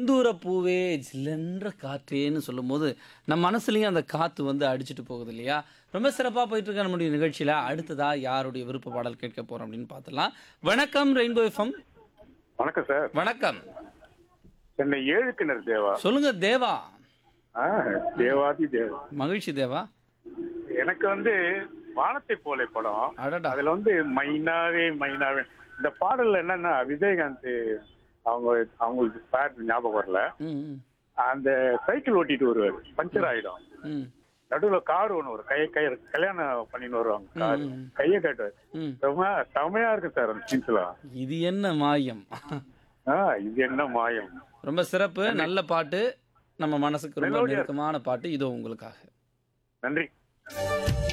செந்தூர பூவே ஜில்லென்ற காற்றேன்னு சொல்லும்போது நம்ம மனசுலயும் அந்த காத்து வந்து அடிச்சிட்டு போகுது இல்லையா ரொம்ப சிறப்பாக போயிட்டு இருக்க நம்முடைய நிகழ்ச்சியில அடுத்ததா யாருடைய விருப்ப பாடல் கேட்க போறோம் அப்படின்னு பார்த்துலாம் வணக்கம் ரெயின்போ எஃப்எம் வணக்கம் சார் வணக்கம் சென்னை ஏழு கிணறு தேவா சொல்லுங்க தேவா ஆ, தேவாதி தேவா மகிழ்ச்சி தேவா எனக்கு வந்து வானத்தை போல படம் அடடா அதுல வந்து மைனாவே மைனாவே இந்த பாடல்ல என்னன்னா விஜயகாந்த் அவங்க அவங்களுக்கு பேர் ஞாபகம் வரல ம் ம், அந்த சைக்கிள் ஓட்டிட்டு வருவாரு பஞ்சர் ஆயிடும் ம் நடுவுல கார் ஒன்று வரும் கையை கை கல்யாணம் பண்ணின்னு வருவாங்க கார் ம், ம். கையை காட்டுவார் ம் ரொம்ப செமையா இருக்கு சார் அந்த சீன்ஸ்லாம் இது என்ன மாயம் ஆ இது என்ன மாயம் ரொம்ப சிறப்பு நல்ல பாட்டு நம்ம மனசுக்கு ரொம்ப Melodious. நெருக்கமான பாட்டு இதோ உங்களுக்காக நன்றி